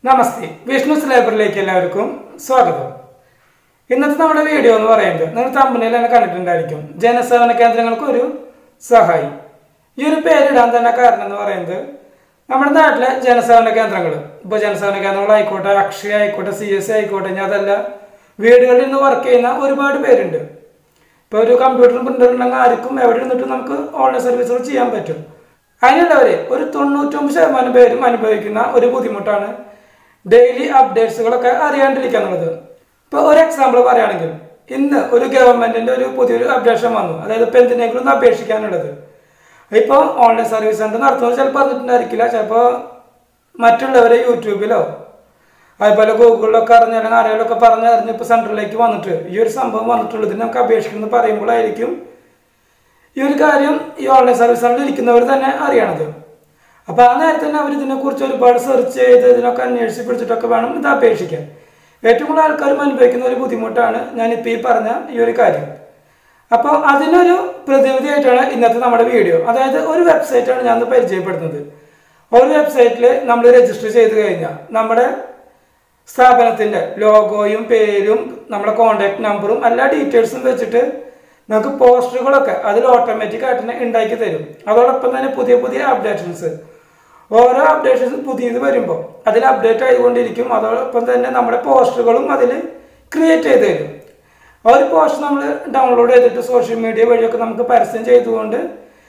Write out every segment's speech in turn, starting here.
നമസ്തേ വിഷ്ണുസ് ലൈബ്രറിയിലേക്ക് എല്ലാവർക്കും സ്വാഗതം ഇന്നത്തെ നമ്മുടെ വീഡിയോ എന്ന് പറയുന്നത് നിങ്ങൾ തമ്പനിയിൽ തന്നെ കണ്ടിട്ടുണ്ടായിരിക്കും ജനസേവന കേന്ദ്രങ്ങൾക്ക് ഒരു സഹായി ഈ ഒരു പേരിടാൻ തന്നെ കാരണം എന്ന് പറയുന്നത് നമ്മുടെ നാട്ടിലെ ജനസേവന കേന്ദ്രങ്ങൾ ഇപ്പോൾ ജനസേവന കേന്ദ്രങ്ങളായിക്കോട്ടെ അക്ഷയ ആയിക്കോട്ടെ സി എസ് സി ആയിക്കോട്ടെ ഇനി അതല്ല വീടുകളിൽ നിന്ന് വർക്ക് ചെയ്യുന്ന ഒരുപാട് പേരുണ്ട് ഇപ്പോൾ ഒരു കമ്പ്യൂട്ടർ പ്രിന്റർ ഉണ്ടെങ്കിൽ ആർക്കും എവിടെ ഇരുന്നിട്ടും നമുക്ക് ഓൺലൈൻ സർവീസുകൾ ചെയ്യാൻ പറ്റും അതിനുള്ളവരെ ഒരു തൊണ്ണൂറ്റൊമ്പത് ശതമാനം പേരും അനുഭവിക്കുന്ന ഒരു ബുദ്ധിമുട്ടാണ് ഡെയിലി അപ്ഡേറ്റ്സുകളൊക്കെ അറിയാണ്ടിരിക്കുക എന്നുള്ളത് ഇപ്പോൾ ഒരു എക്സാമ്പിൾ പറയുകയാണെങ്കിൽ ഇന്ന് ഒരു ഗവൺമെന്റിന്റെ ഒരു പുതിയൊരു അപ്ഡേഷൻ വന്നു അതായത് ഇപ്പോൾ എന്തിനെങ്കിലും ഒന്ന് അപേക്ഷിക്കാനുള്ളത് ഇപ്പോൾ ഓൺലൈൻ സർവീസ് സെന്റർ നടത്തുന്നത് ചിലപ്പോൾ അറിഞ്ഞിട്ടുണ്ടായിരിക്കില്ല ചിലപ്പോൾ മറ്റുള്ളവരെ യൂട്യൂബിലോ അതുപോലെ ഗൂഗിളിലൊക്കെ അറിഞ്ഞ അല്ലെങ്കിൽ ആരെങ്കിലുമൊക്കെ പറഞ്ഞറിഞ്ഞ് ഇപ്പോൾ സെൻറ്ററിലേക്ക് വന്നിട്ട് ഈ ഒരു സംഭവം വന്നിട്ടുള്ളത് നമുക്ക് അപേക്ഷിക്കുന്നത് പറയുമ്പോഴായിരിക്കും ഈ ഒരു കാര്യം ഈ ഓൺലൈൻ സർവീസ് സെന്ററിൽ ഇരിക്കുന്നവർ തന്നെ അറിയണത് അപ്പോൾ ആ നേരത്തെ തന്നെ അവർ ഇതിനെക്കുറിച്ച് ഒരുപാട് സെർച്ച് ചെയ്ത് ഇതിനൊക്കെ അന്വേഷിച്ച് പിടിച്ചിട്ടൊക്കെ വേണം ഇത് അപേക്ഷിക്കാൻ ഏറ്റവും കൂടുതൽ ആൾക്കാരും അനുഭവിക്കുന്ന ഒരു ബുദ്ധിമുട്ടാണ് ഞാനിപ്പോൾ ഈ പറഞ്ഞ ഈ ഒരു കാര്യം അപ്പോൾ അതിനൊരു പ്രതിവിധിയായിട്ടാണ് ഇന്നത്തെ നമ്മുടെ വീഡിയോ അതായത് ഒരു വെബ്സൈറ്റാണ് ഞാൻ ഇന്ന് പരിചയപ്പെടുത്തുന്നത് ഒരു വെബ്സൈറ്റിൽ നമ്മൾ രജിസ്റ്റർ ചെയ്ത് കഴിഞ്ഞാൽ നമ്മുടെ സ്ഥാപനത്തിൻ്റെ ലോഗോയും പേരും നമ്മുടെ കോണ്ടാക്ട് നമ്പറും എല്ലാ ഡീറ്റെയിൽസും വെച്ചിട്ട് നമുക്ക് പോസ്റ്ററുകളൊക്കെ അതിൽ ഓട്ടോമാറ്റിക് ആയിട്ട് തന്നെ ഉണ്ടാക്കി തരും അതോടൊപ്പം തന്നെ പുതിയ പുതിയ അപ്ഡേഷൻസ് ഓരോ അപ്ഡേഷൻസ് പുതിയത് വരുമ്പോൾ അതിൽ അപ്ഡേറ്റ് ആയിക്കൊണ്ടിരിക്കും അതോടൊപ്പം തന്നെ നമ്മുടെ പോസ്റ്ററുകളും അതിൽ ക്രിയേറ്റ് ചെയ്ത് തരും ആ ഒരു പോസ്റ്റ് നമ്മൾ ഡൗൺലോഡ് ചെയ്തിട്ട് സോഷ്യൽ മീഡിയ വഴിയൊക്കെ നമുക്ക് പരസ്യം ചെയ്തുകൊണ്ട്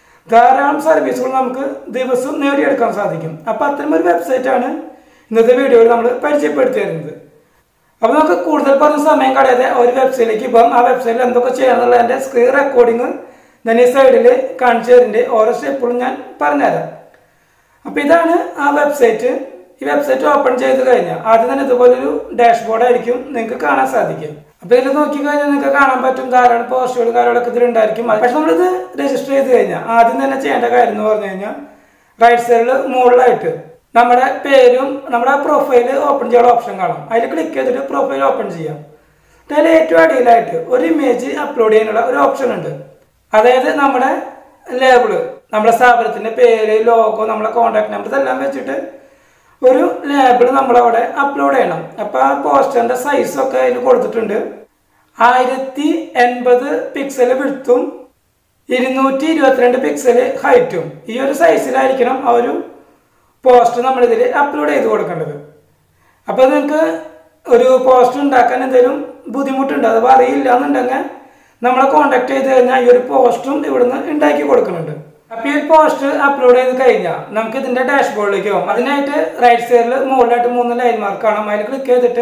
ധാരാളം സർവീസുകൾ നമുക്ക് ദിവസവും നേടിയെടുക്കാൻ സാധിക്കും അപ്പോൾ അത്തരം ഒരു വെബ്സൈറ്റാണ് ഇന്നത്തെ വീഡിയോയിൽ നമ്മൾ പരിചയപ്പെടുത്തി തരുന്നത് അപ്പോൾ നമുക്ക് കൂടുതൽ പറഞ്ഞ സമയം കളയാതെ ഒരു വെബ്സൈറ്റിലേക്ക് ഇപ്പം ആ വെബ്സൈറ്റിൽ എന്തൊക്കെ ചെയ്യാന്നുള്ളതിൻ്റെ സ്ക്രീൻ റെക്കോർഡിങ് ഞാൻ ഈ സൈഡിൽ കാണിച്ചു തരുന്നുണ്ട് ഓരോ സ്റ്റെപ്പുകളും ഞാൻ പറഞ്ഞുതരാം അപ്പോൾ ഇതാണ് ആ വെബ്സൈറ്റ് ഈ വെബ്സൈറ്റ് ഓപ്പൺ ചെയ്ത് കഴിഞ്ഞാൽ ആദ്യം തന്നെ ഇതുപോലൊരു ഡാഷ്ബോർഡ് ആയിരിക്കും നിങ്ങൾക്ക് കാണാൻ സാധിക്കും അപ്പോൾ ഇതിൽ നോക്കി കഴിഞ്ഞാൽ നിങ്ങൾക്ക് കാണാൻ പറ്റും ധാരാളം പോസ്റ്റുകളും കാര്യങ്ങളൊക്കെ ഇതിലുണ്ടായിരിക്കും പക്ഷെ നമ്മളിത് രജിസ്റ്റർ ചെയ്ത് കഴിഞ്ഞാൽ ആദ്യം തന്നെ ചെയ്യേണ്ട കാര്യം എന്ന് പറഞ്ഞു കഴിഞ്ഞാൽ റൈറ്റ് സൈഡിൽ മുകളിലായിട്ട് നമ്മുടെ പേരും നമ്മുടെ പ്രൊഫൈൽ ഓപ്പൺ ചെയ്യാനുള്ള ഓപ്ഷൻ കാണാം അതിൽ ക്ലിക്ക് ചെയ്തിട്ട് പ്രൊഫൈൽ ഓപ്പൺ ചെയ്യാം അതിൽ ഏറ്റവും അടിയിലായിട്ട് ഒരു ഇമേജ് അപ്ലോഡ് ചെയ്യാനുള്ള ഒരു ഓപ്ഷൻ ഉണ്ട് അതായത് നമ്മുടെ ലേബിള് നമ്മുടെ സ്ഥാപനത്തിന്റെ പേര് ലോഗോ നമ്മുടെ കോണ്ടാക്ട് നമ്പർ ഇതെല്ലാം വെച്ചിട്ട് ഒരു ലേബിൾ നമ്മളവിടെ അപ്ലോഡ് ചെയ്യണം അപ്പോൾ ആ പോസ്റ്ററിന്റെ സൈസൊക്കെ അതിൽ കൊടുത്തിട്ടുണ്ട് ആയിരത്തി എൺപത് പിക്സൽ വിടുത്തും ഇരുന്നൂറ്റി ഇരുപത്തിരണ്ട് പിക്സൽ ഹൈറ്റും ഈ ഒരു സൈസിലായിരിക്കണം ആ ഒരു പോസ്റ്റ് നമ്മളിതിൽ അപ്ലോഡ് ചെയ്ത് കൊടുക്കേണ്ടത് അപ്പോൾ നിങ്ങൾക്ക് ഒരു പോസ്റ്റ് ഉണ്ടാക്കാൻ എന്തെങ്കിലും ബുദ്ധിമുട്ടുണ്ട് അഥവാ അറിയില്ല എന്നുണ്ടെങ്കിൽ നമ്മളെ കോണ്ടാക്ട് ചെയ്ത് കഴിഞ്ഞാൽ ഈ ഒരു പോസ്റ്റും ഇവിടുന്ന് ഉണ്ടാക്കി കൊടുക്കുന്നുണ്ട് അപ്പോൾ ഈ പോസ്റ്റ് അപ്ലോഡ് ചെയ്ത് കഴിഞ്ഞാൽ നമുക്ക് ഇതിന്റെ ഡാഷ്ബോർഡിലേക്ക് പോകും അതിനായിട്ട് റൈറ്റ് സൈഡിൽ മുകളിലായിട്ട് മൂന്ന് ലൈൻ മാർക്ക് കാണാം അതിൽ ക്ലിക്ക് ചെയ്തിട്ട്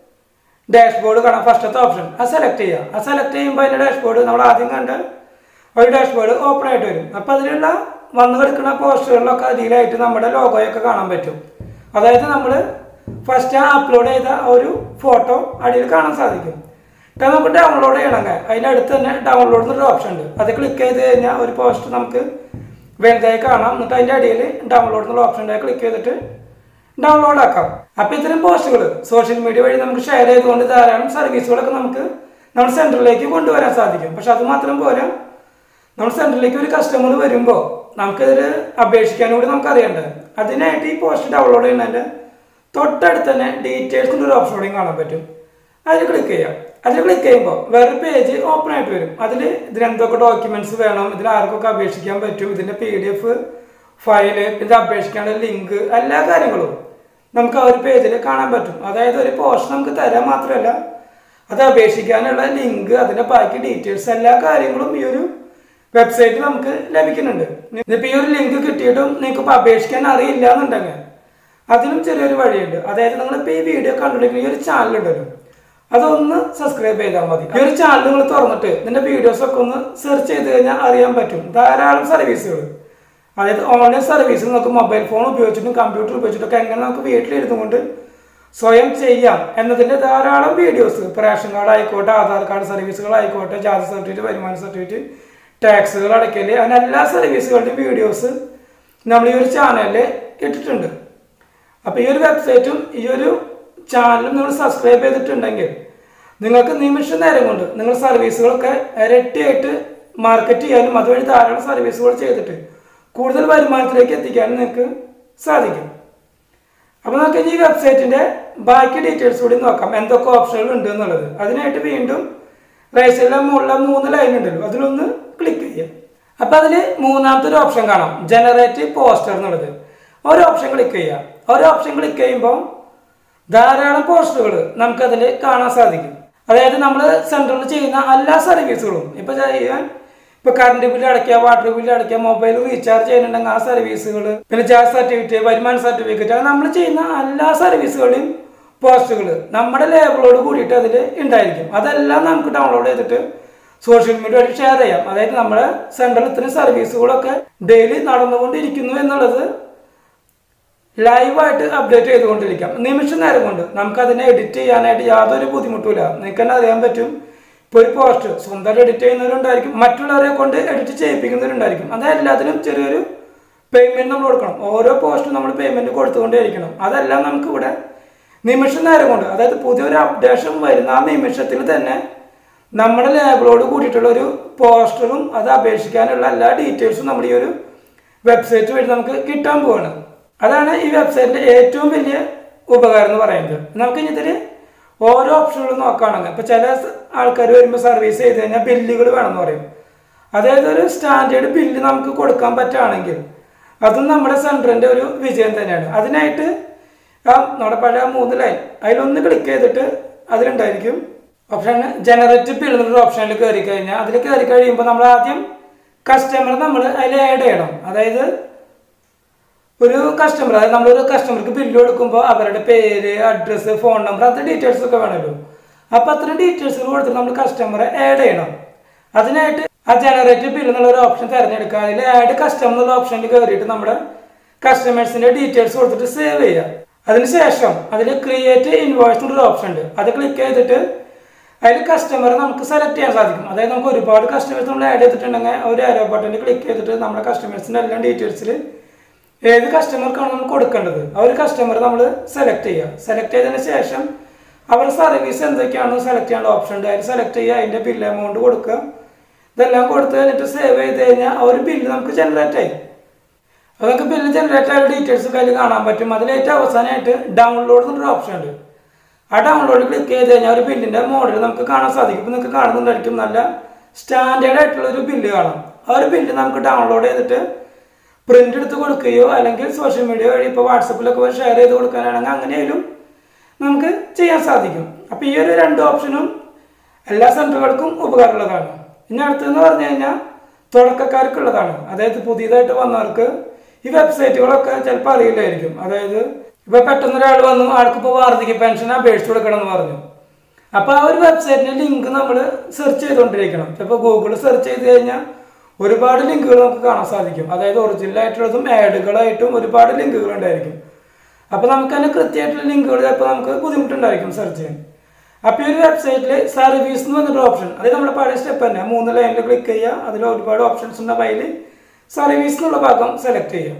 ഡാഷ്ബോർഡ് കാണാം ഫസ്റ്റത്തെ ഓപ്ഷൻ അത് സെലക്ട് ചെയ്യുക അത് സെലക്ട് ചെയ്യുമ്പോൾ അതിന്റെ ഡാഷ്ബോർഡ് നമ്മൾ ആദ്യം കണ്ട് ഒരു ഡാഷ്ബോർഡ് ഓപ്പൺ ആയിട്ട് വരും അപ്പോൾ അതിലുള്ള വന്നു കിടക്കുന്ന പോസ്റ്ററുകളിലൊക്കെ അടിയിലായിട്ട് നമ്മുടെ ലോഗോയൊക്കെ കാണാൻ പറ്റും അതായത് നമ്മൾ ഫസ്റ്റ് അപ്ലോഡ് ചെയ്ത ഒരു ഫോട്ടോ അടിയിൽ കാണാൻ സാധിക്കും എന്നിട്ട് നമുക്ക് ഡൗൺലോഡ് ചെയ്യണമെങ്കിൽ അതിൻ്റെ അടുത്ത് തന്നെ ഡൗൺലോഡ് എന്നൊരു ഓപ്ഷൻ ഉണ്ട് അത് ക്ലിക്ക് ചെയ്ത് കഴിഞ്ഞാൽ ഒരു പോസ്റ്റ് നമുക്ക് വലുതായി കാണാം എന്നിട്ട് അതിൻ്റെ അടിയിൽ ഡൗൺലോഡ് എന്നുള്ള ഓപ്ഷൻ ഉണ്ട് ക്ലിക്ക് ചെയ്തിട്ട് ഡൗൺലോഡ് ആക്കാം അപ്പോൾ ഇത്തരം പോസ്റ്റുകൾ സോഷ്യൽ മീഡിയ വഴി നമുക്ക് ഷെയർ ചെയ്തുകൊണ്ട് ധാരാളം സർവീസുകളൊക്കെ നമുക്ക് നമ്മുടെ സെൻറ്ററിലേക്ക് കൊണ്ടുവരാൻ സാധിക്കും പക്ഷെ അത് മാത്രം പോരാ നമ്മുടെ സെൻറ്ററിലേക്ക് ഒരു കസ്റ്റമർ വരുമ്പോൾ നമുക്കിതിൽ അപേക്ഷിക്കാൻ കൂടി നമുക്ക് അറിയണ്ടേ അതിനായിട്ട് ഈ പോസ്റ്റ് ഡൗൺലോഡ് ചെയ്യുന്നതിൻ്റെ തൊട്ടടുത്ത് തന്നെ ഡീറ്റെയിൽസിൻ്റെ ഒരു ഓപ്ഷൻ കൂടി കാണാൻ പറ്റും അതിൽ ക്ലിക്ക് ചെയ്യാം അതിൽ ക്ലിക്ക് ചെയ്യുമ്പോൾ വേറൊരു പേജ് ഓപ്പൺ ആയിട്ട് വരും അതിൽ ഇതിനെന്തൊക്കെ ഡോക്യുമെന്റ്സ് വേണം ഇതിൽ ആർക്കൊക്കെ അപേക്ഷിക്കാൻ പറ്റും ഇതിൻ്റെ പി ഡി എഫ് ഫയല് ഇത് അപേക്ഷിക്കാനുള്ള ലിങ്ക് എല്ലാ കാര്യങ്ങളും നമുക്ക് ആ ഒരു പേജിൽ കാണാൻ പറ്റും അതായത് ഒരു പോസ്റ്റ് നമുക്ക് തരാൻ മാത്രമല്ല അത് അപേക്ഷിക്കാനുള്ള ലിങ്ക് അതിൻ്റെ ബാക്കി ഡീറ്റെയിൽസ് എല്ലാ കാര്യങ്ങളും ഈ ഒരു വെബ്സൈറ്റിൽ നമുക്ക് ലഭിക്കുന്നുണ്ട് ഇനിയിപ്പോൾ ഈ ഒരു ലിങ്ക് കിട്ടിയിട്ടും നിങ്ങൾക്ക് ഇപ്പോൾ അപേക്ഷിക്കാൻ അറിയില്ല എന്നുണ്ടെങ്കിൽ അതിനും ചെറിയൊരു വഴിയുണ്ട് അതായത് നിങ്ങളിപ്പോൾ ഈ വീഡിയോ കണ്ടുപിടിക്കുന്ന ഈ ഒരു ചാനൽ ഉണ്ടല്ലോ അതൊന്ന് സബ്സ്ക്രൈബ് ചെയ്താൽ മതി ഈ ഒരു ചാനൽ നിങ്ങൾ തുറന്നിട്ട് ഇതിന്റെ വീഡിയോസ് ഒക്കെ ഒന്ന് സെർച്ച് ചെയ്ത് കഴിഞ്ഞാൽ അറിയാൻ പറ്റും ധാരാളം സർവീസുകൾ അതായത് ഓൺലൈൻ സർവീസ് നമുക്ക് മൊബൈൽ ഫോൺ ഉപയോഗിച്ചിട്ടും കമ്പ്യൂട്ടർ ഉപയോഗിച്ചിട്ടൊക്കെ എങ്ങനെ നമുക്ക് വീട്ടിലിരുന്നു കൊണ്ട് സ്വയം ചെയ്യാം എന്നതിന്റെ ധാരാളം വീഡിയോസ് റേഷൻ കാർഡ് ആയിക്കോട്ടെ ആധാർ കാർഡ് സർവീസുകൾ ആയിക്കോട്ടെ ജാതി സർട്ടിഫിക്കറ്റ് വരുമാന സർട്ടിഫിക്കറ്റ് ടാക്സുകൾ അടയ്ക്കല് അങ്ങനെ എല്ലാ സർവീസുകളുടെയും വീഡിയോസ് നമ്മൾ ഈ ഒരു ചാനലിൽ ഇട്ടിട്ടുണ്ട് അപ്പോൾ ഈ ഒരു വെബ്സൈറ്റും ഈ ഒരു ചാനലും നിങ്ങൾ സബ്സ്ക്രൈബ് ചെയ്തിട്ടുണ്ടെങ്കിൽ നിങ്ങൾക്ക് നിമിഷ നേരം കൊണ്ട് നിങ്ങൾ സർവീസുകളൊക്കെ ഇരട്ടിയായിട്ട് മാർക്കറ്റ് ചെയ്യാനും അതുവഴി ധാരാളം സർവീസുകൾ ചെയ്തിട്ട് കൂടുതൽ വരുമാനത്തിലേക്ക് എത്തിക്കാനും നിങ്ങൾക്ക് സാധിക്കും അപ്പോൾ നമുക്ക് ഇനി ഈ വെബ്സൈറ്റിന്റെ ബാക്കി ഡീറ്റെയിൽസ് കൂടി നോക്കാം എന്തൊക്കെ ഓപ്ഷനുകൾ ഉണ്ട് എന്നുള്ളത് അതിനായിട്ട് വീണ്ടും റൈറ്റ് സൈഡിലെ മുകളിലെ മൂന്ന് ലൈൻ ഉണ്ടല്ലോ അതിലൊന്ന് ക്ലിക്ക് ചെയ്യാം അപ്പോൾ അതിൽ മൂന്നാമത്തെ ഒരു ഓപ്ഷൻ കാണാം ജനറേറ്റ് പോസ്റ്റർ എന്നുള്ളത് ഒരു ഓപ്ഷൻ ക്ലിക്ക് ചെയ്യാം ഒരു ഓപ്ഷൻ ക്ലിക്ക് ചെയ്യുമ്പോൾ ധാരാളം പോസ്റ്ററുകൾ നമുക്കതിൽ കാണാൻ സാധിക്കും അതായത് നമ്മൾ സെൻട്രലിൽ ചെയ്യുന്ന എല്ലാ സർവീസുകളും ഇപ്പൊ ചെയ്യാൻ ഇപ്പൊ കറണ്ട് ബില്ല് അടയ്ക്കുക വാട്ടർ ബില്ല് അടയ്ക്കുക മൊബൈൽ റീചാർജ് ചെയ്യുന്നുണ്ടെങ്കിൽ ആ സർവീസുകൾ പിന്നെ ജാസ് സർട്ടിഫിക്കറ്റ് വരുമാന സർട്ടിഫിക്കറ്റ് അത് നമ്മൾ ചെയ്യുന്ന എല്ലാ സർവീസുകളുടെയും പോസ്റ്റുകൾ നമ്മുടെ ലേബിളോട് കൂടിയിട്ട് അതിൽ ഉണ്ടായിരിക്കും അതെല്ലാം നമുക്ക് ഡൗൺലോഡ് ചെയ്തിട്ട് സോഷ്യൽ മീഡിയ വഴി ഷെയർ ചെയ്യാം അതായത് നമ്മുടെ സെൻട്രൽ ഇത്തരം സർവീസുകളൊക്കെ ഡെയിലി നടന്നുകൊണ്ടിരിക്കുന്നു എന്നുള്ളത് ലൈവായിട്ട് അപ്ഡേറ്റ് ചെയ്തുകൊണ്ടിരിക്കാം നിമിഷ നേരം കൊണ്ട് നമുക്ക് അതിനെ എഡിറ്റ് ചെയ്യാനായിട്ട് യാതൊരു ബുദ്ധിമുട്ടുമില്ല നിങ്ങൾക്ക് തന്നെ അറിയാൻ പറ്റും ഇപ്പോൾ ഒരു പോസ്റ്റ് സ്വന്തം എഡിറ്റ് ചെയ്യുന്നവരുണ്ടായിരിക്കും മറ്റുള്ളവരെ കൊണ്ട് എഡിറ്റ് ചെയ്യിപ്പിക്കുന്നവരുണ്ടായിരിക്കും അത് എല്ലാത്തിനും ചെറിയൊരു പേയ്മെന്റ് നമ്മൾ കൊടുക്കണം ഓരോ പോസ്റ്റും നമ്മൾ പേയ്മെന്റ് കൊടുത്തുകൊണ്ടേയിരിക്കണം അതെല്ലാം നമുക്ക് ഇവിടെ നിമിഷ നേരം കൊണ്ട് അതായത് പുതിയൊരു അപ്ഡേഷൻ വരുന്ന ആ നിമിഷത്തിൽ തന്നെ നമ്മുടെ ലേബിളോട് കൂടിയിട്ടുള്ള ഒരു പോസ്റ്ററും അത് അപേക്ഷിക്കാനുള്ള എല്ലാ ഡീറ്റെയിൽസും നമ്മുടെ ഈ ഒരു വെബ്സൈറ്റ് വഴി നമുക്ക് കിട്ടാൻ പോവാണ് അതാണ് ഈ വെബ്സൈറ്റിന്റെ ഏറ്റവും വലിയ ഉപകാരം എന്ന് പറയുന്നത് നമുക്ക് ഇനി ഇതിൽ ഓരോ ഓപ്ഷനുകളും നോക്കുകയാണെങ്കിൽ ഇപ്പൊ ചില ആൾക്കാർ വരുമ്പോൾ സർവീസ് ചെയ്ത് കഴിഞ്ഞാൽ ബില്ലുകൾ വേണമെന്ന് പറയും അതായത് ഒരു സ്റ്റാൻഡേർഡ് ബില്ല് നമുക്ക് കൊടുക്കാൻ പറ്റുകയാണെങ്കിൽ അതും നമ്മുടെ സെൻറ്ററിന്റെ ഒരു വിജയം തന്നെയാണ് അതിനായിട്ട് ആ നമ്മുടെ പഴയ മൂന്ന് ലൈൻ അതിലൊന്ന് ക്ലിക്ക് ചെയ്തിട്ട് അതിലുണ്ടായിരിക്കും ഓപ്ഷൻ ജനറേറ്റ് ബിൽ എന്നൊരു ഓപ്ഷനിൽ കയറി കഴിഞ്ഞാൽ അതിൽ കയറി കഴിയുമ്പോൾ നമ്മൾ ആദ്യം കസ്റ്റമർ നമ്മൾ അതിൽ ആഡ് ചെയ്യണം അതായത് ഒരു കസ്റ്റമർ അതായത് നമ്മളൊരു കസ്റ്റമർക്ക് ബില്ല് കൊടുക്കുമ്പോൾ അവരുടെ പേര് അഡ്രസ്സ് ഫോൺ നമ്പർ അത്ര ഡീറ്റെയിൽസ് ഒക്കെ വേണമല്ലോ അപ്പൊ അത്ര ഡീറ്റെയിൽസ് കൊടുത്തിട്ട് നമ്മൾ കസ്റ്റമറെ ആഡ് ചെയ്യണം അതിനായിട്ട് ആ ജനറേറ്റ് ബിൽ എന്നുള്ള ഒരു ഓപ്ഷൻ തിരഞ്ഞെടുക്കുക അതിൽ ആഡ് കസ്റ്റമർ എന്നുള്ള ഓപ്ഷനിൽ കയറിയിട്ട് നമ്മുടെ കസ്റ്റമേഴ്സിന്റെ ഡീറ്റെയിൽസ് കൊടുത്തിട്ട് സേവ് ചെയ്യുക അതിനുശേഷം അതിൽ ക്രിയേറ്റ് ഇൻവോയ്സ് എന്നൊരു ഓപ്ഷൻ ഉണ്ട് അത് ക്ലിക്ക് ചെയ്തിട്ട് അതിൽ കസ്റ്റമറെ നമുക്ക് സെലക്ട് ചെയ്യാൻ സാധിക്കും അതായത് നമുക്ക് ഒരുപാട് കസ്റ്റമേഴ്സ് നമ്മൾ ആഡ് ചെയ്തിട്ടുണ്ടെങ്കിൽ ഒരു ആരോ ബട്ടണിൽ ക്ലിക്ക് ചെയ്തിട്ട് നമ്മുടെ കസ്റ്റമേഴ്സിന്റെ എല്ലാ ഡീറ്റെയിൽസിൽ ഏത് കസ്റ്റമർക്കാണ് നമ്മൾ കൊടുക്കേണ്ടത് ആ ഒരു കസ്റ്റമർ നമ്മൾ സെലക്ട് ചെയ്യുക സെലക്ട് ചെയ്തതിന് ശേഷം അവരുടെ സർവീസ് എന്തൊക്കെയാണ് സെലക്ട് ചെയ്യാനുള്ള ഓപ്ഷൻ ഉണ്ട് അതിൽ സെലക്ട് ചെയ്യുക അതിന്റെ ബില്ല് എമൗണ്ട് കൊടുക്കുക ഇതെല്ലാം കൊടുത്ത് കഴിഞ്ഞിട്ട് സേവ് ചെയ്ത് കഴിഞ്ഞാൽ ആ ഒരു ബില്ല് നമുക്ക് ജനറേറ്റ് ആയി അപ്പോൾ നമുക്ക് ബില്ല് ജനറേറ്റ് ആയ ഡീറ്റെയിൽസ് ഒക്കെ അതിൽ കാണാൻ പറ്റും അതിൽ ഏറ്റവും അവസാനമായിട്ട് ഡൗൺലോഡ് എന്നൊരു ഓപ്ഷൻ ഉണ്ട് ആ ഡൗൺലോഡ് ക്ലിക്ക് ചെയ്ത് കഴിഞ്ഞാൽ ഒരു ബില്ലിന്റെ മോഡൽ നമുക്ക് കാണാൻ സാധിക്കും ഇപ്പം നിങ്ങൾക്ക് കാണുന്നുണ്ടായിരിക്കും നല്ല സ്റ്റാൻഡേർഡ് ആയിട്ടുള്ള ഒരു ബില്ല് കാണാം ആ ഒരു ബില്ല് നമുക്ക് ഡൗൺലോഡ് ചെയ്തിട്ട് പ്രിന്റ് എടുത്ത് കൊടുക്കുകയോ അല്ലെങ്കിൽ സോഷ്യൽ മീഡിയ വഴി ഇപ്പോൾ വാട്സപ്പിലൊക്കെ ഷെയർ ചെയ്ത് കൊടുക്കാനാണെങ്കിൽ അങ്ങനെയായാലും നമുക്ക് ചെയ്യാൻ സാധിക്കും അപ്പോൾ ഈ ഒരു രണ്ട് ഓപ്ഷനും എല്ലാ സെന്ററുകൾക്കും ഉപകാരമുള്ളതാണ് ഇനി അടുത്തെന്ന് പറഞ്ഞു കഴിഞ്ഞാൽ തുടക്കക്കാർക്കുള്ളതാണ് അതായത് പുതിയതായിട്ട് വന്നവർക്ക് ഈ വെബ്സൈറ്റുകളൊക്കെ ചിലപ്പോൾ അറിയില്ലായിരിക്കും അതായത് ഇപ്പൊ പെട്ടെന്ന് ഒരാൾ വന്നു ആൾക്ക് ഇപ്പോൾ വാർദ്ധക്യ പെൻഷൻ അപേക്ഷിച്ച് കൊടുക്കണം എന്ന് പറഞ്ഞു അപ്പൊ ആ ഒരു വെബ്സൈറ്റിന്റെ ലിങ്ക് നമ്മൾ സെർച്ച് ചെയ്തുകൊണ്ടിരിക്കണം ചിലപ്പോൾ ഗൂഗിളിൽ സെർച്ച് ചെയ്ത് കഴിഞ്ഞാൽ ഒരുപാട് ലിങ്കുകൾ നമുക്ക് കാണാൻ സാധിക്കും അതായത് ഒറിജിനൽ ആയിട്ടുള്ളതും ആഡുകളായിട്ടും ഒരുപാട് ലിങ്കുകൾ ഉണ്ടായിരിക്കും അപ്പൊ നമുക്ക് തന്നെ കൃത്യമായിട്ടുള്ള ലിങ്കുകൾ ചിലപ്പോൾ നമുക്ക് ബുദ്ധിമുട്ടുണ്ടായിരിക്കും സെർച്ച് ചെയ്യാൻ അപ്പൊ ഈ ഒരു വെബ്സൈറ്റിൽ സർവീസ് എന്ന് പറഞ്ഞൊരു ഓപ്ഷൻ അത് നമ്മുടെ പഴയ സ്റ്റെപ്പ് തന്നെ മൂന്ന് ലൈനിൽ ക്ലിക്ക് ചെയ്യുക അതിൽ ഒരുപാട് ഓപ്ഷൻസ് ഉണ്ട് അതിൽ സർവീസ് എന്നുള്ള ഭാഗം സെലക്ട് ചെയ്യുക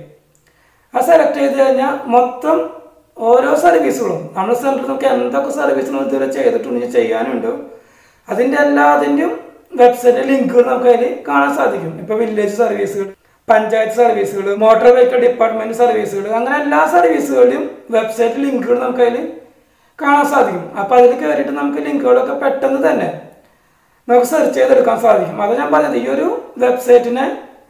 ആ സെലക്ട് ചെയ്ത് കഴിഞ്ഞാൽ മൊത്തം ഓരോ സർവീസുകളും നമ്മുടെ സെൻറ്ററിൽ നമുക്ക് എന്തൊക്കെ സർവീസുകൾ ഇതുവരെ ചെയ്തിട്ടുണ്ടെങ്കിൽ ചെയ്യാനുണ്ട് അതിൻ്റെ എല്ലാതിൻ്റെയും വെബ്സൈറ്റ് ലിങ്കുകൾ നമുക്ക് അതിൽ കാണാൻ സാധിക്കും ഇപ്പോൾ വില്ലേജ് സർവീസുകൾ പഞ്ചായത്ത് സർവീസുകൾ മോട്ടോർ വെഹിക്കിൾ ഡിപ്പാർട്ട്മെന്റ് സർവീസുകൾ അങ്ങനെ എല്ലാ സർവീസുകളുടെയും വെബ്സൈറ്റ് ലിങ്കുകൾ നമുക്ക് അതിൽ കാണാൻ സാധിക്കും അപ്പോൾ അതിൽ കയറിയിട്ട് നമുക്ക് ലിങ്കുകളൊക്കെ പെട്ടെന്ന് തന്നെ നമുക്ക് സെർച്ച് ചെയ്തെടുക്കാൻ സാധിക്കും അത് ഞാൻ പറഞ്ഞത് ഈ ഒരു വെബ്സൈറ്റിനെ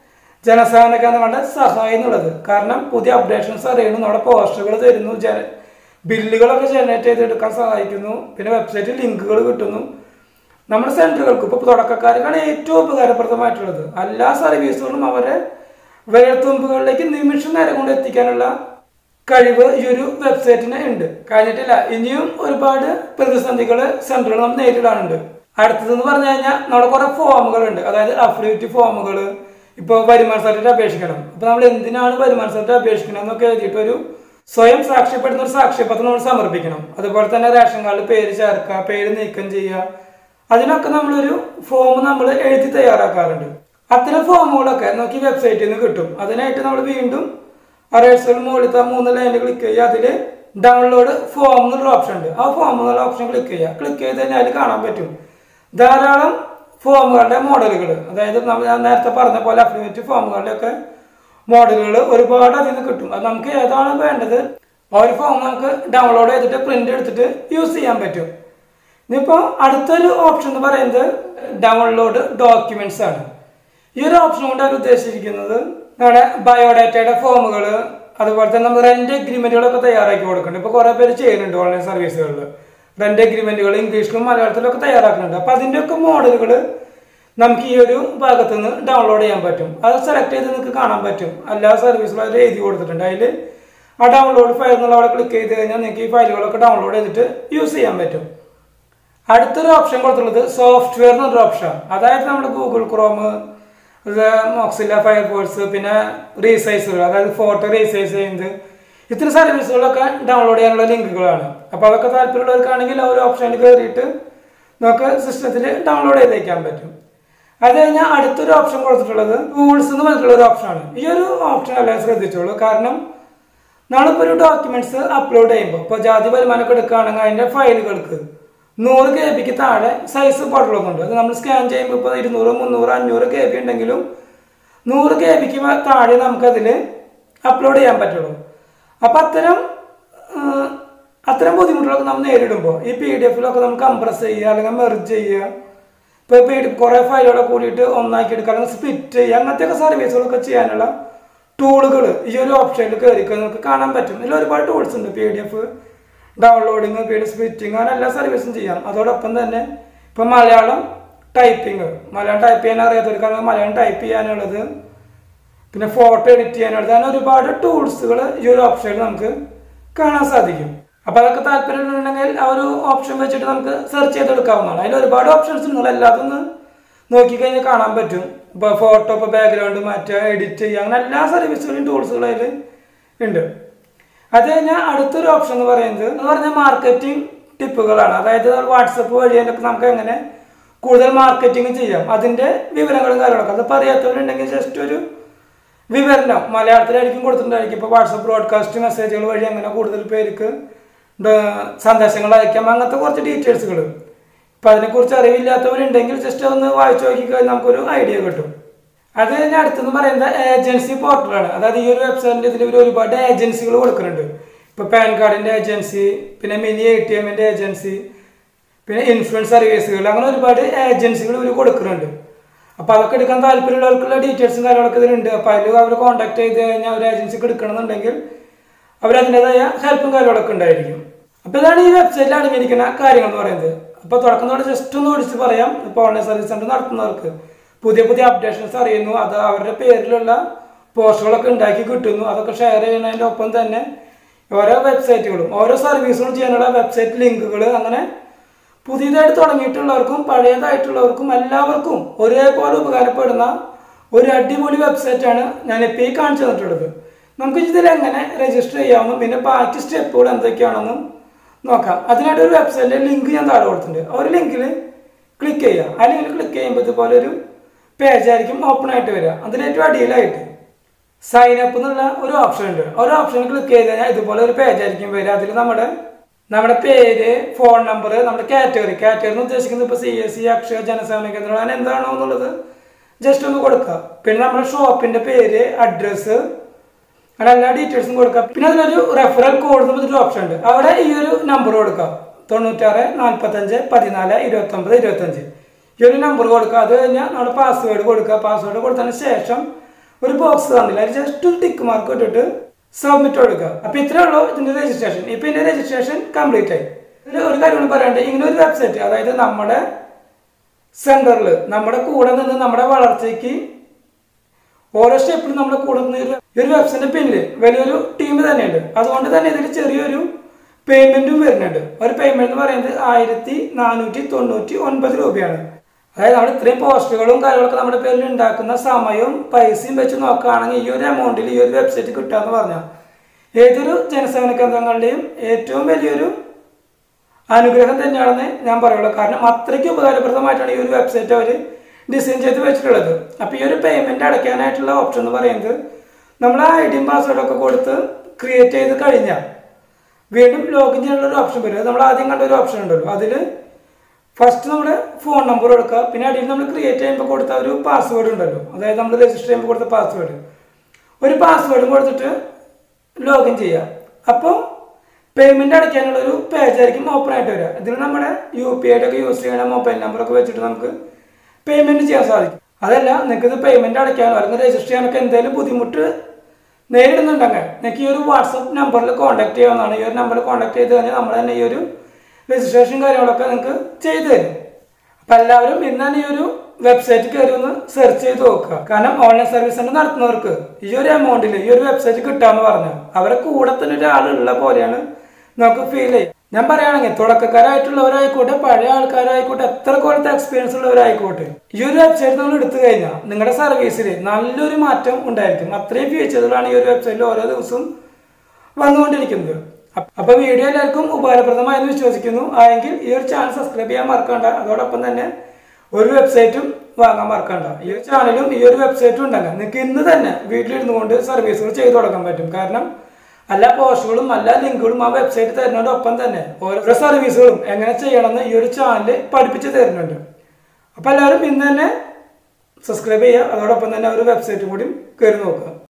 ജനസേവന കേന്ദ്രങ്ങളുടെ സഹായം എന്നുള്ളത് കാരണം പുതിയ അപ്ഡേഷൻസ് അറിയുന്നു നമ്മുടെ പോസ്റ്ററുകൾ തരുന്നു ജന ബില്ലുകളൊക്കെ ജനറേറ്റ് ചെയ്തെടുക്കാൻ സഹായിക്കുന്നു പിന്നെ വെബ്സൈറ്റിൽ ലിങ്കുകൾ കിട്ടുന്നു നമ്മുടെ സെന്ററുകൾക്ക് ഇപ്പോൾ തുടക്കക്കാർക്കാണ് ഏറ്റവും ഉപകാരപ്രദമായിട്ടുള്ളത് എല്ലാ സർവീസുകളും അവരെ വിരൽത്തുമ്പുകളിലേക്ക് നിമിഷ നേരം കൊണ്ട് എത്തിക്കാനുള്ള കഴിവ് ഈ ഒരു വെബ്സൈറ്റിന് ഉണ്ട് കഴിഞ്ഞിട്ടില്ല ഇനിയും ഒരുപാട് പ്രതിസന്ധികൾ സെന്ററുകൾ നമ്മൾ നേരിടാനുണ്ട് അടുത്തതെന്ന് പറഞ്ഞു കഴിഞ്ഞാൽ നമ്മുടെ കുറെ ഫോമുകൾ ഉണ്ട് അതായത് അഫിഡവിറ്റ് ഫോമുകൾ ഇപ്പോൾ വരുമാന സർട്ടിഫിക്കറ്റ് അപേക്ഷിക്കണം അപ്പോൾ നമ്മൾ എന്തിനാണ് വരുമാന സർട്ടിഫിക്കറ്റ് അപേക്ഷിക്കണം എന്നൊക്കെ എഴുതിയിട്ട് ഒരു സ്വയം സാക്ഷ്യപ്പെടുന്ന ഒരു സാക്ഷ്യപത്രം നമ്മൾ സമർപ്പിക്കണം അതുപോലെ തന്നെ റേഷൻ കാർഡിൽ പേര് ചേർക്കുക പേര് നീക്കം ചെയ്യുക അതിനൊക്കെ നമ്മളൊരു ഫോം നമ്മൾ എഴുതി തയ്യാറാക്കാറുണ്ട് അത്തരം ഫോമുകളൊക്കെ നമുക്ക് ഈ വെബ്സൈറ്റിൽ നിന്ന് കിട്ടും അതിനായിട്ട് നമ്മൾ വീണ്ടും അറേഴ്സുകൾ മുകളിലത്തെ മൂന്ന് ലൈനിൽ ക്ലിക്ക് ചെയ്യുക അതിൽ ഡൗൺലോഡ് ഫോം എന്നുള്ള ഓപ്ഷൻ ഉണ്ട് ആ ഫോം എന്നുള്ള ഓപ്ഷൻ ക്ലിക്ക് ചെയ്യുക ക്ലിക്ക് ചെയ്ത് കഴിഞ്ഞാൽ അതിൽ കാണാൻ പറ്റും ധാരാളം ഫോമുകളുടെ മോഡലുകൾ അതായത് നമ്മൾ ഞാൻ നേരത്തെ പറഞ്ഞ പോലെ അഫിലിയേറ്റ് ഫോമുകളുടെ ഒക്കെ മോഡലുകൾ ഒരുപാട് അതിൽ നിന്ന് കിട്ടും അത് നമുക്ക് ഏതാണ് വേണ്ടത് ആ ഒരു ഫോം നമുക്ക് ഡൗൺലോഡ് ചെയ്തിട്ട് പ്രിന്റ് എടുത്തിട്ട് യൂസ് ചെയ്യാൻ പറ്റും ഇനിയിപ്പോൾ അടുത്തൊരു ഓപ്ഷൻ എന്ന് പറയുന്നത് ഡൗൺലോഡ് ഡോക്യുമെന്റ്സ് ആണ് ഈ ഒരു ഓപ്ഷൻ കൊണ്ട് അവർ ഉദ്ദേശിച്ചിരിക്കുന്നത് നമ്മുടെ ബയോഡാറ്റയുടെ ഫോമുകൾ അതുപോലെ തന്നെ നമ്മൾ റെന്റ് എഗ്രിമെന്റുകളൊക്കെ തയ്യാറാക്കി കൊടുക്കുന്നുണ്ട് ഇപ്പോൾ കുറേ പേര് ചെയ്യുന്നുണ്ട് ഓൺലൈൻ സർവീസുകളിൽ റെന്റ് എഗ്രിമെന്റുകൾ ഇംഗ്ലീഷിലും മലയാളത്തിലും ഒക്കെ തയ്യാറാക്കുന്നുണ്ട് അപ്പോൾ അതിൻ്റെയൊക്കെ മോഡലുകൾ നമുക്ക് ഈ ഒരു ഭാഗത്ത് നിന്ന് ഡൗൺലോഡ് ചെയ്യാൻ പറ്റും അത് സെലക്ട് ചെയ്ത് നിങ്ങൾക്ക് കാണാൻ പറ്റും എല്ലാ സർവീസുകളും അതിൽ എഴുതി കൊടുത്തിട്ടുണ്ട് അതിൽ ആ ഡൗൺലോഡ് ഫയൽ എന്നുള്ള അവിടെ ക്ലിക്ക് ചെയ്ത് കഴിഞ്ഞാൽ നിങ്ങൾക്ക് ഈ ഫയലുകളൊക്കെ ഡൗൺലോഡ് ചെയ്തിട്ട് യൂസ് ചെയ്യാൻ പറ്റും അടുത്തൊരു ഓപ്ഷൻ കൊടുത്തുള്ളത് സോഫ്റ്റ്വെയർ എന്നൊരു ഓപ്ഷൻ അതായത് നമ്മുടെ ഗൂഗിൾ ക്രോം മോക്സില്ല ഫയർഫോഴ്സ് പിന്നെ റീസൈസുകൾ അതായത് ഫോട്ടോ റീസൈസ് ചെയ്യുന്നത് ഇത്തരം സർവീസുകളൊക്കെ ഡൗൺലോഡ് ചെയ്യാനുള്ള ലിങ്കുകളാണ് അപ്പോൾ അതൊക്കെ താല്പര്യമുള്ളവർക്കാണെങ്കിൽ ആ ഒരു ഓപ്ഷനിൽ കയറിയിട്ട് നമുക്ക് സിസ്റ്റത്തിൽ ഡൗൺലോഡ് ചെയ്തേക്കാൻ പറ്റും അത് കഴിഞ്ഞാൽ അടുത്തൊരു ഓപ്ഷൻ കൊടുത്തിട്ടുള്ളത് ടൂൾസ് എന്ന് പറഞ്ഞിട്ടുള്ള ഒരു ഓപ്ഷനാണ് ഈ ഒരു ഓപ്ഷൻ എല്ലാം ശ്രദ്ധിച്ചോളൂ കാരണം നമ്മളിപ്പോൾ ഒരു ഡോക്യുമെന്റ്സ് അപ്ലോഡ് ചെയ്യുമ്പോൾ ഇപ്പോൾ ജാതി വരുമാനമൊക്കെ എടുക്കുകയാണെങ്കിൽ അതിൻ്റെ ഫയലുകൾക്ക് നൂറ് കെ ബിക്ക് താഴെ സൈസ് പാടുള്ളതുണ്ട് അത് നമ്മൾ സ്കാൻ ചെയ്യുമ്പോൾ ഇപ്പോൾ ഇരുന്നൂറ് മുന്നൂറ് അഞ്ഞൂറ് കെ ബി ഉണ്ടെങ്കിലും നൂറ് കെ ബിക്ക് താഴെ നമുക്കതിൽ അപ്ലോഡ് ചെയ്യാൻ പറ്റുള്ളൂ അപ്പം അത്തരം ആ, അത്തരം ബുദ്ധിമുട്ടുകളൊക്കെ നമ്മൾ നേരിടുമ്പോൾ ഈ പി ഡി എഫിലൊക്കെ നമുക്ക് കംപ്രസ് ചെയ്യുക അല്ലെങ്കിൽ മെർജ് ചെയ്യുക ഇപ്പോൾ പി ഡി കുറേ ഫയലുകളൊക്കെ കൂടിയിട്ട് ഒന്നാക്കി എടുക്കുക അല്ലെങ്കിൽ സ്പ്ലിറ്റ് ചെയ്യുക അങ്ങനത്തെയൊക്കെ സർവീസുകളൊക്കെ ചെയ്യാനുള്ള ടൂളുകൾ ഈ ഒരു ഓപ്ഷനിൽ കയറിക്കുക നമുക്ക് കാണാൻ പറ്റും ഇതിൽ ഒരുപാട് ടൂൾസ് ഉണ്ട് P D F downloading P D splitting അങ്ങനെ എല്ലാ സർവീസും ചെയ്യാം അതോടൊപ്പം തന്നെ ഇപ്പം മലയാളം ടൈപ്പിംഗ് മലയാളം ടൈപ്പ് ചെയ്യാൻ അറിയാത്തവർക്കാണെങ്കിൽ മലയാളം ടൈപ്പ് ചെയ്യാനുള്ളത് പിന്നെ ഫോട്ടോ എഡിറ്റ് ചെയ്യാനുള്ളത് അങ്ങനെ ഒരുപാട് ടൂൾസുകൾ ഈ ഒരു ഓപ്ഷനിൽ നമുക്ക് കാണാൻ സാധിക്കും അപ്പോൾ അതൊക്കെ താല്പര്യമുണ്ടെങ്കിൽ ആ ഒരു ഓപ്ഷൻ വെച്ചിട്ട് നമുക്ക് സെർച്ച് ചെയ്തെടുക്കാവുന്നതാണ് അതിൽ ഒരുപാട് ഓപ്ഷൻസ് നിങ്ങൾ എല്ലാതൊന്ന് നോക്കിക്കഴിഞ്ഞാൽ കാണാൻ പറ്റും ഇപ്പോൾ ഫോട്ടോ ഇപ്പോൾ ബാക്ക്ഗ്രൗണ്ട് മാറ്റുക എഡിറ്റ് ചെയ്യുക അങ്ങനെ എല്ലാ സർവീസുകളും ടൂൾസുകളും അതിൽ ഉണ്ട് അത് കഴിഞ്ഞാൽ അടുത്തൊരു ഓപ്ഷൻ എന്ന് പറയുന്നത് എന്ന് പറഞ്ഞാൽ മാർക്കറ്റിംഗ് ടിപ്പുകളാണ് അതായത് വാട്സപ്പ് വഴി അതിനൊക്കെ നമുക്ക് എങ്ങനെ കൂടുതൽ മാർക്കറ്റിംഗ് ചെയ്യാം അതിൻ്റെ വിവരങ്ങളും കാര്യങ്ങളൊക്കെ അതിപ്പോൾ അറിയാത്തവരുണ്ടെങ്കിൽ ജസ്റ്റ് ഒരു വിവരണം മലയാളത്തിലായിരിക്കും കൊടുത്തിട്ടുണ്ടായിരിക്കും ഇപ്പോൾ വാട്സപ്പ് ബ്രോഡ്കാസ്റ്റ് മെസ്സേജുകൾ വഴി അങ്ങനെ കൂടുതൽ പേർക്ക് ഡ- സന്ദേശങ്ങൾ അയക്കാം അങ്ങനത്തെ കുറച്ച് ഡീറ്റെയിൽസുകൾ ഇപ്പം അതിനെക്കുറിച്ച് അറിവില്ലാത്തവരുണ്ടെങ്കിൽ ജസ്റ്റ് ഒന്ന് വായിച്ചു നോക്കിക്കഴിഞ്ഞാൽ നമുക്കൊരു ഐഡിയ കിട്ടും അത് കഴിഞ്ഞാൽ അടുത്തെന്ന് പറയുന്നത് ഏജൻസി പോർട്ടലാണ് അതായത് ഈ ഒരു വെബ്സൈറ്റിൻ്റെ ഇതിൽ ഇവർ ഒരുപാട് ഏജൻസികൾ കൊടുക്കുന്നുണ്ട് ഇപ്പോൾ പാൻ കാർഡിൻ്റെ ഏജൻസി പിന്നെ മിനി എ ടി എമ്മിൻ്റെ ഏജൻസി പിന്നെ ഇൻഷുറൻസ് സർവീസുകൾ അങ്ങനെ ഒരുപാട് ഏജൻസികൾ ഇവർ കൊടുക്കുന്നുണ്ട് അപ്പോൾ അതൊക്കെ എടുക്കാൻ താല്പര്യമുള്ളവർക്കുള്ള ഡീറ്റെയിൽസും കാര്യങ്ങളൊക്കെ ഇതിലുണ്ട് അപ്പോൾ അതിൽ അവർ കോൺടാക്ട് ചെയ്ത് കഴിഞ്ഞാൽ ഒരു ഏജൻസിക്ക് എടുക്കണമെന്നുണ്ടെങ്കിൽ അവർ അതിൻ്റെതായ ഹെൽപ്പും കാര്യങ്ങളൊക്കെ ഉണ്ടായിരിക്കും അപ്പോൾ ഇതാണ് ഈ വെബ്സൈറ്റിൽ അടങ്ങിയിരിക്കുന്ന കാര്യങ്ങൾ എന്ന് പറയുന്നത് അപ്പോൾ തുടക്കം തൊട്ട് ജസ്റ്റ് ഒന്ന് ഓടിച്ച് പറയാം ഇപ്പോൾ ഓൺലൈൻ സർവീസ് സെൻറ്റർ നടത്തുന്നവർക്ക് പുതിയ പുതിയ അപ്ഡേഷൻസ് അറിയുന്നു അത് അവരുടെ പേരിലുള്ള പോസ്റ്റുകളൊക്കെ ഉണ്ടാക്കി കിട്ടുന്നു അതൊക്കെ ഷെയർ ചെയ്യുന്നതിൻ്റെ ഒപ്പം തന്നെ ഓരോ വെബ്സൈറ്റുകളും ഓരോ സർവീസുകളും ചെയ്യാനുള്ള വെബ്സൈറ്റ് ലിങ്കുകൾ അങ്ങനെ പുതിയതായിട്ട് തുടങ്ങിയിട്ടുള്ളവർക്കും പഴയതായിട്ടുള്ളവർക്കും എല്ലാവർക്കും ഒരേപോലെ ഉപകാരപ്പെടുന്ന ഒരു അടിപൊളി വെബ്സൈറ്റാണ് ഞാൻ ഇപ്പോൾ ഈ കാണിച്ചു തന്നിട്ടുള്ളത് നമുക്ക് ഇതിൽ എങ്ങനെ രജിസ്റ്റർ ചെയ്യാമെന്നും പിന്നെ ബാക്കി സ്റ്റെപ്പുകൾ എന്തൊക്കെയാണെന്നും നോക്കാം അതിനായിട്ട് ഒരു വെബ്സൈറ്റിൻ്റെ ലിങ്ക് ഞാൻ താഴെ കൊടുത്തിട്ടുണ്ട് ആ ഒരു ലിങ്കിൽ ക്ലിക്ക് ചെയ്യുക ആ ലിങ്കിൽ ക്ലിക്ക് ചെയ്യുമ്പോൾ ഇതുപോലെ ഒരു പേജ് ആയിരിക്കും ഓപ്പൺ ആയിട്ട് വരിക അതിലേറ്റവും അടിയിലായിട്ട് സൈൻ അപ്പ് എന്നുള്ള ഒരു ഓപ്ഷൻ ഉണ്ട് ഒരു ഓപ്ഷൻ ക്ലിക്ക് ചെയ്ത് കഴിഞ്ഞാൽ ഇതുപോലെ ഒരു പേജ് ആയിരിക്കും വരിക അതിൽ നമ്മുടെ നമ്മുടെ പേര് ഫോൺ നമ്പർ നമ്മുടെ കാറ്റഗറി കാറ്റഗറി എന്ന് ഉദ്ദേശിക്കുന്നത് ഇപ്പോൾ C S C Akshaya Janasevana Kendram അങ്ങനെ എന്താണോ എന്നുള്ളത് ജസ്റ്റ് ഒന്ന് കൊടുക്കുക പിന്നെ നമ്മുടെ ഷോപ്പിന്റെ പേര് അഡ്രസ്സ് അങ്ങനെ എല്ലാ ഡീറ്റെയിൽസും കൊടുക്കുക പിന്നെ അതിനൊരു റെഫറൽ കോഡ് എന്ന് പറഞ്ഞൊരു ഓപ്ഷൻ ഉണ്ട് അവിടെ ഈ ഒരു നമ്പർ കൊടുക്കുക തൊണ്ണൂറ്റാറ് നാൽപ്പത്തഞ്ച് പതിനാല് ഇരുപത്തൊമ്പത് ഇരുപത്തഞ്ച് ഈ ഒരു നമ്പർ കൊടുക്കുക അത് കഴിഞ്ഞാൽ നമ്മുടെ പാസ്വേഡ് കൊടുക്കുക പാസ്വേഡ് കൊടുത്തതിന് ശേഷം ഒരു ബോക്സ് തന്നില്ല അതിൽ ജസ്റ്റ് ഒരു ടിക്ക് മാർക്ക് ഇട്ടിട്ട് സബ്മിറ്റ് കൊടുക്കുക അപ്പൊ ഇത്രേ ഉള്ളൂ ഇതിന്റെ രജിസ്ട്രേഷൻ ഇപ്പൊ ഇതിന്റെ രജിസ്ട്രേഷൻ കംപ്ലീറ്റ് ആയി ഇതിൽ ഒരു കാര്യം കൂടി പറയാണ്ട് ഇങ്ങനെ ഒരു വെബ്സൈറ്റ് അതായത് നമ്മുടെ സെന്ററിൽ നമ്മുടെ കൂടെ നിന്ന് നമ്മുടെ വളർച്ചയ്ക്ക് ഓരോ സ്റ്റെപ്പിലും നമ്മുടെ കൂടെ നിന്ന് ഒരു- ഈ ഒരു വെബ്സൈറ്റിന്റെ പിന്നിൽ വലിയൊരു ടീം തന്നെയുണ്ട് അതുകൊണ്ട് തന്നെ ഇതിൽ ചെറിയൊരു പേയ്മെന്റും വരുന്നുണ്ട് ഒരു പേയ്മെന്റ് എന്ന് പറയുന്നത് ആയിരത്തി നാനൂറ്റി തൊണ്ണൂറ്റി ഒൻപത് രൂപയാണ് അതായത് നമ്മൾ ഇത്രയും പോസ്റ്റുകളും കാര്യങ്ങളൊക്കെ നമ്മുടെ പേരിൽ ഉണ്ടാക്കുന്ന സമയവും പൈസയും വെച്ച് നോക്കുകയാണെങ്കിൽ ഈ ഒരു എമൗണ്ടിൽ ഈ ഒരു വെബ്സൈറ്റ് കിട്ടുക എന്ന് പറഞ്ഞാൽ ഏതൊരു ജനസേവന കേന്ദ്രങ്ങളുടെയും ഏറ്റവും വലിയൊരു അനുഗ്രഹം തന്നെയാണെന്ന് ഞാൻ പറയുള്ളൂ കാരണം അത്രയ്ക്ക് ഉപകാരപ്രദമായിട്ടാണ് ഈ ഒരു വെബ്സൈറ്റ് അവർ ഡിസൈൻ ചെയ്ത് വെച്ചിട്ടുള്ളത് അപ്പോൾ ഈ ഒരു പേയ്മെന്റ് അടയ്ക്കാനായിട്ടുള്ള ഓപ്ഷൻ എന്ന് പറയുന്നത് നമ്മൾ ഐ ഡിയും പാസ്വേഡൊക്കെ കൊടുത്ത് ക്രിയേറ്റ് ചെയ്ത് കഴിഞ്ഞാൽ വീണ്ടും ലോഗിൻ ചെയ്യാനുള്ള ഒരു ഓപ്ഷൻ വരും അത് നമ്മൾ ആദ്യം കണ്ട ഒരു ഓപ്ഷൻ ഉണ്ടല്ലോ അതിൽ ഫസ്റ്റ് നമ്മുടെ ഫോൺ നമ്പർ കൊടുക്കുക പിന്നെ അടിയിൽ നമ്മൾ ക്രിയേറ്റ് ചെയ്യുമ്പോൾ കൊടുത്ത ഒരു പാസ്വേഡ് ഉണ്ടല്ലോ അതായത് നമ്മൾ രജിസ്റ്റർ ചെയ്യുമ്പോൾ കൊടുത്ത പാസ്വേഡ് ഒരു പാസ്വേഡും കൊടുത്തിട്ട് ലോഗിൻ ചെയ്യുക അപ്പോൾ പേയ്മെന്റ് അടയ്ക്കാനുള്ള ഒരു പേജ് ആയിരിക്കും ഓപ്പൺ ആയിട്ട് വരിക ഇതിൽ നമ്മുടെ യു പി ഐ ഒക്കെ യൂസ് ചെയ്യണ മൊബൈൽ നമ്പറൊക്കെ വെച്ചിട്ട് നമുക്ക് പേയ്മെന്റ് ചെയ്യാൻ സാധിക്കും അതല്ല നിങ്ങൾക്ക് ഇത് പേയ്മെന്റ് അടയ്ക്കാനോ അല്ലെങ്കിൽ രജിസ്റ്റർ ചെയ്യാനൊക്കെ എന്തെങ്കിലും ബുദ്ധിമുട്ട് നേരിടുന്നുണ്ടെങ്കിൽ നിങ്ങൾക്ക് ഈ ഒരു വാട്സപ്പ് നമ്പറിൽ കോൺടാക്ട് ചെയ്യാവുന്നതാണ് ഈ ഒരു നമ്പറിൽ കോൺടാക്ട് ചെയ്ത് കഴിഞ്ഞാൽ നമ്മൾ തന്നെ ഈ ഒരു രജിസ്ട്രേഷൻ കാര്യങ്ങളൊക്കെ നിങ്ങൾക്ക് ചെയ്തു തരും അപ്പം എല്ലാവരും ഇന്ന് തന്നെ ഈ ഒരു വെബ്സൈറ്റ് കയറി ഒന്ന് സെർച്ച് ചെയ്ത് നോക്കുക കാരണം ഓൺലൈൻ സർവീസ് സെന്റർ നടത്തുന്നവർക്ക് ഈ ഒരു എമൗണ്ടിൽ ഈ ഒരു വെബ്സൈറ്റ് കിട്ടാന്ന് പറഞ്ഞു അവരെ കൂടെ തന്നെ ഒരാളുള്ള പോലെയാണ് നമുക്ക് ഫീൽ ചെയ്യും ഞാൻ പറയുകയാണെങ്കിൽ തുടക്കക്കാരായിട്ടുള്ളവരായിക്കോട്ടെ പഴയ ആൾക്കാരായിക്കോട്ടെ എത്ര കൊല്ലത്തെ എക്സ്പീരിയൻസ് ഉള്ളവരായിക്കോട്ടെ ഈ ഒരു വെബ്സൈറ്റ് നമ്മൾ എടുത്തു കഴിഞ്ഞാൽ നിങ്ങളുടെ സർവീസിൽ നല്ലൊരു മാറ്റം ഉണ്ടായിരിക്കും അത്രയും ഫീച്ചറുകളാണ് ഈ ഒരു വെബ്സൈറ്റിൽ ഓരോ ദിവസവും വന്നുകൊണ്ടിരിക്കുന്നത് അപ്പ- അപ്പൊ വീഡിയോ എല്ലാവർക്കും ഉപകാരപ്രദമായെന്ന് വിശ്വസിക്കുന്നു ആയെങ്കിൽ ഈ ഒരു ചാനൽ സബ്സ്ക്രൈബ് ചെയ്യാൻ മറക്കണ്ട അതോടൊപ്പം തന്നെ ഒരു വെബ്സൈറ്റും വാങ്ങാൻ മറക്കണ്ട ഈ ഒരു ചാനലും ഈ ഒരു വെബ്സൈറ്റും ഉണ്ടല്ലോ നിങ്ങൾക്ക് ഇന്ന് തന്നെ വീട്ടിലിരുന്നു കൊണ്ട് സർവീസുകൾ ചെയ്തു തുടങ്ങാൻ പറ്റും കാരണം എല്ലാ പോസ്റ്റുകളും എല്ലാ ലിങ്കുകളും ആ വെബ്സൈറ്റ് തരുന്നതോടൊപ്പം തന്നെ ഓരോ സർവീസുകളും എങ്ങനെ ചെയ്യണമെന്ന് ഈ ഒരു ചാനൽ പഠിപ്പിച്ച് തരുന്നുണ്ട് അപ്പൊ എല്ലാവരും ഇന്ന് തന്നെ സബ്സ്ക്രൈബ് ചെയ്യുക അതോടൊപ്പം തന്നെ ഒരു വെബ്സൈറ്റും കൂടി കയറി നോക്കുക